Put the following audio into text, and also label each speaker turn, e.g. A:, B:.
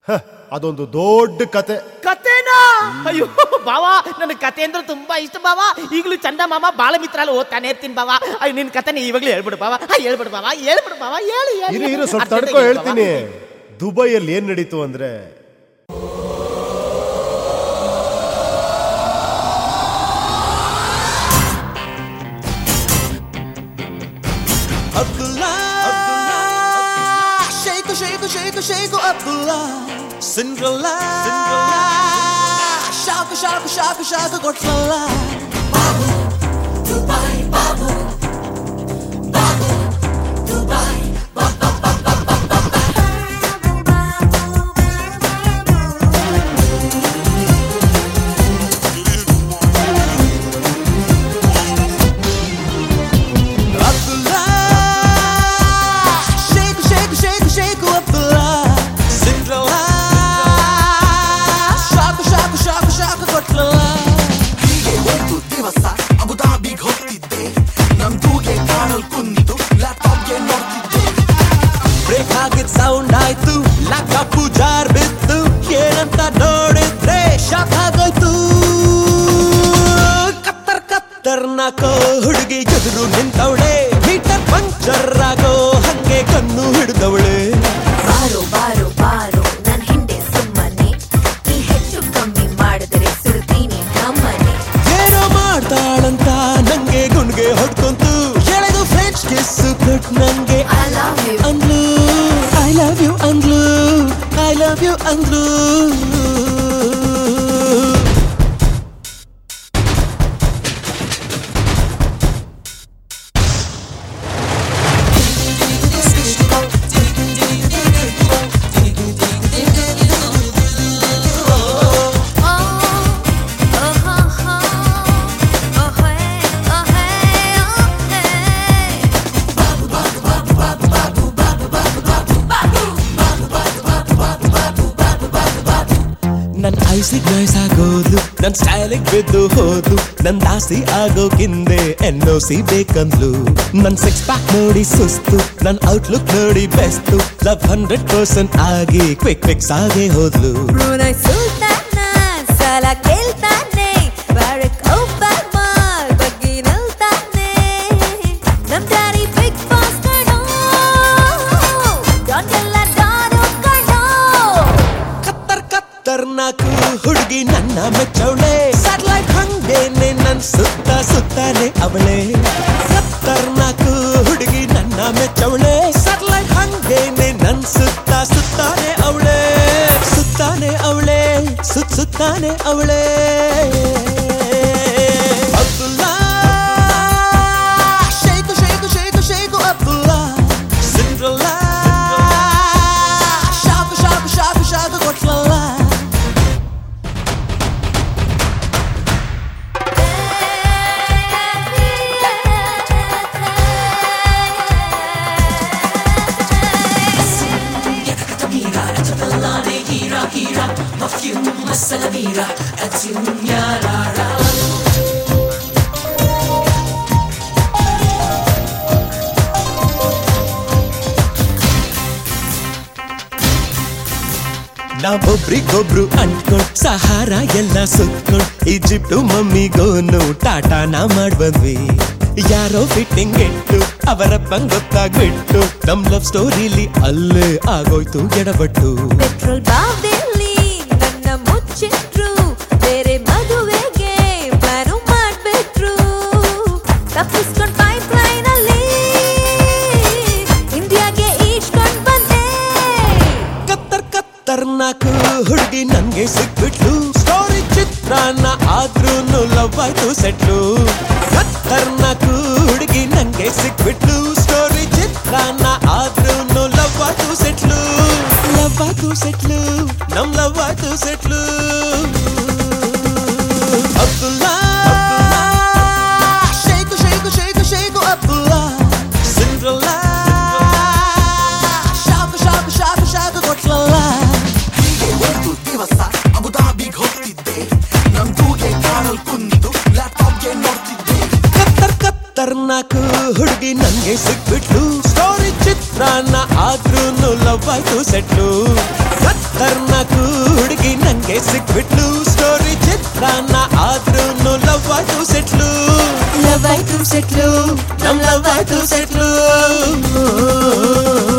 A: ಹ, ಅದೊಂದು ದೊಡ್ಡ ಕತೆ
B: ಕತೆನಾ ಅಯ್ಯೋ ಬಾವಾ ನನಗೆ ಕತೆ ಅಂದ್ರೆ ತುಂಬಾ ಇಷ್ಟ ಬಾವಾ ಈಗಲೂ ಚಂದ ಮಾಮ ಬಾಳ ಮಿತ್ರ ಅಲ್ಲಿ ಓದ್ತಾನೆ ಇರ್ತೀನಿ ಬಾವಾ ಅಯ್ಯ ನಿನ್ ಕತೆನ ಇವಾಗ್ಲೂ ಹೇಳ್ಬಿಡು ಬಾವಾ ಆ, ಹೇಳ್ಬಿಡು ಬಾವಾ ಹೇಳ್ಬಿಡು ಬಾವಾ ಹೇಳು ಹೇಳು,
A: ಇರು ಇರು
B: ಹೇಳು.
A: ಸ್ವಲ್ಪ
B: ಅರ್ಜೆಂಟಾಗಿ
A: ತಡ್ಕೊ
B: ಹೇಳು ಬಾವಾ.
A: ಹೇಳ್ತೀನಿ ದುಬೈಯಲ್ಲಿ ಏನ್ ನಡೀತು ಅಂದ್ರೆ
C: Abdullah, shake, shake, shake, shake, Abdullah, Cinderella, Cinderella, shaka, shaka, shaka, shaka, Godzilla. Abdullah, shake, shake, shake, shake, Abdullah, Cinderella, shaka, shaka, shaka, shaka, Godzilla.
D: ಹೀಗೆ ಒಂದು ದಿವಸ ಅಬುದಾಬಿಗೆ ಹೋಗ್ತಿದ್ದೆ ನಮ್ ತೂಗೆ ಕಾಣಲ್ ಕುಂತು ಲ್ಯಾಪ್ಟಾಪ್ಗೆ ನೋಡ್ತಿದ್ದೆ
C: ಬ್ರೇಕ್ ಆಗಿದ್ ಸೌಂಡ್ ಆಯ್ತು ಲ್ಯಾಪ್ಟಾಪ್ ಜಾರ್ ಬಿತ್ತು ಏನಂತ ನೋಡಿದ್ರೆ ಶಾಕ್ ಆಗೋಯ್ತು ಕತ್ತರ್ ಕತ್ತರ್ನಾಕೋ ಹುಡುಗಿ ಎದುರು ನಿಂತವಳೆ ಮೀಟರ್ ಪಂಚರ್ ಆಗೋ ಹಂಗೆ ಕಣ್ಣು ಹಿಡಿದವಳೆ
E: ಬಾರೋ ಬಾರೋ ಬಾರೋ ನನ್ ಹಿಂದೆ ಸುಮ್ಮನೆ ನೀ ಹೆಚ್ಚು ಕಮ್ಮಿ ಮಾಡಿದ್ರೆ ಸುಡ್ತೀನಿ ನಮ್ಮನೆ
C: ಏನೋ ಮಾಡ್ತಾಳಂತ ನಂಗೆ ಗುಣ್ಗೆ ಹೊಡ್ಕೊಂತು ಎಳೆದು ಫ್ರೆಂಚ್ ಕಿಸ್ ಕೊಟ್ ನಂಗೆ
E: I love you
C: ಅಂದ್ಲು ಐ ಲವ್ ಯು ಅಂದ್ಲು ಐ ಲವ್ ಯು ಅಂದ್ಲು ನನ್ ಐಸಿಗ್ ನಾಯ್ಸ್ ಆಗೋದು ನನ್ ಸ್ಟೈಲಿಗ್ ಬಿದ್ದು ಹೋದ್ಲು ನನ್ ದಾಸಿ ಆಗೋಕಿಂದೆ ಎನ್ ಒ ಸಿ ಬೇಕಂದ್ಲು ನನ್ ಸಿಕ್ಸ್ ಪ್ಯಾಕ್ ನೋಡಿ ಸುಸ್ತು ನನ್ ಔಟ್ಲುಕ್ ನೋಡಿ ಬೆಸ್ತು ಲವ್ ಹಂಡ್ರೆಡ್ ಪರ್ಸೆಂಟ್ ಆಗಿ ಕ್ವಿಕ್ ಫಿಕ್ಸ್ ಆಗೇ ಹೋದ್ಲು
E: ಬ್ರೂನೈ ಸುಲ್ತಾನ ಸಾಲ ಕೇಳ್ತಾನೆ ಬ್ಯಾರಕ್ ಒಬ್ಬಾಮ ಬಗ್ಗಿ ನಿಲ್ತಾನೆ ನಮ್ ಡ್ಯಾಡಿ ಬಿಗ್ ಬಾಸ್ ಕಣೋ ಡಾನ್ ಎಲ್ಲ ಡಾನು ಕಣೋ
C: ಕತ್ತರ್ ಕತ್ತರ್ನಾಕು ಹುಡುಗಿ ನನ್ನ ಮೆಚ್ಚವಳೆ ಸ್ಯಾಟಲೈಟ್ ಹಂಗೇನೆ ನನ್ ಸುತ್ತ ಸುತ್ತಾನೆ ಅವಳೆ ಕತ್ತರ್ನಾಕು ಹುಡುಗಿ ನನ್ನ ಮೆಚ್ಚವಳೆ ಸ್ಯಾಟಲೈಟ್ ಹಂಗೇನೆ ನನ್ ಸುತ್ತ ಸುತ್ತಾನೆ ಅವಳೆ ಸುತ್ತಾನೆ ಅವಳೆ ಸುತ್ತ ಸುತ್ತಾನೆ ಅವಳೆ Abdullah shake shake shake shake Abdullah Cinderella shock shock shock shock ಕೊಟ್ಲಲ್ಲ ನಾವೊಬ್ರಿಗೊಬ್ರು ಅಂಟ್ಕೊಂಡ್ ಸಹಾರ ಎಲ್ಲ ಸುತ್ಕೊಂಡ್ ಈಜಿಪ್ಟು ಮಮ್ಮಿಗೋನು ಟಾಟಾನ ಮಾಡ್ಬಂದ್ವಿ ಯಾರೋ ಫಿಟ್ಟಿಂಗ್ ಇಟ್ಟು ಅವರಪ್ಪಂಗ್ ಗೊತ್ತಾಗ್ಬಿಟ್ಟು ನಮ್ ಲವ್ ಸ್ಟೋರಿಲಿ ಅಲ್ಲೇ ಆಗೋಯ್ತು ಎಡಬಟ್ಟು
E: ಪೆಟ್ರೋಲ್ ಬಾವ್ದಲ್ಲಿ ನನ್ನ ಮುಚ್ಚಿಟ್ರು ಬೇರೆ ಮದುವೆಗೆ ಪ್ಲಾನು ಮಾಡ್ಬಿಟ್ರು ತಪ್ಪಿಸ್ಕೊಂಡ್ ಪೈಪ್ ಲೈನ್ ಅಲ್ಲಿ ಇಂಡಿಯಾಗೆ ಈಜ್ಕೊಂಡ್ ಬಂದೆ
C: ಕತ್ತರ್ ಕತ್ತರ್ನಾಕು ಹುಡುಗಿ ನನ್ಗೆ ಸಿಕ್ಬಿಟ್ಲು ಸ್ಟೋರಿ ಚಿತ್ರಾನ್ನ ಆದ್ರೂನು ಲವ್ ಆಯ್ತು ಸೆಟ್ಲು ಕತ್ತರ್ನಾಕು ಹುಡುಗಿ ನಂಗೆ ಸಿಕ್ಬಿಟ್ಲು ಸ್ಟೋರಿ ಚಿತ್ರಾನ್ನ ಆದ್ರೂನು ಲವ್ ಆಯ್ತು ಸೆಟ್ಲು ಲವ್ ಆಯ್ತು ಸೆಟ್ಲು ನಮ್ ಲವ್ ಆಯ್ತು settle Abdullah shake shake shake shake Abdullah Cinderella shock shock shock shock ಕೊಟ್ಲಲ್ಲ
D: ಹೀಗೆ ಒಂದು ದಿವಸ ಅಬುದಾಬಿಗೆ ಹೋಗ್ತಿದ್ದೆ ನಮ್ ತೂಗೆ ಕಾಣಲ್ ಕುಂತು ಲ್ಯಾಪ್ಟಾಪ್ಗೆ ನೋಡ್ತಿದ್ದೆ
C: ಕತ್ತರ್ ಕತ್ತರ್ನಾಕು ಹುಡುಗಿ ನಂಗೆ ಸಿಕ್ಬಿಟ್ಲು ಸ್ಟೋರಿ ಚಿತ್ರಾನ್ನ ಆದ್ರೂನು ಲವ್ ಆಯ್ತು ಸೆಟ್ಲು ಕತ್ತರ್ನಾಕು ಲವ್ಗೆ ಸಿಕ್ಬಿಟ್ಲು ಸ್ಟೋರಿ ಚಿತ್ರಾನ್ನ ಆದ್ರೂ ಲವ್ ಆಯ್ತು ಸೆಟ್ಲು ಲವ್ ಆಯ್ತು ಸೆಟ್ಲು ನಮ್ ಲವ್ ಆಯ್ತು ಸೆಟ್ಲು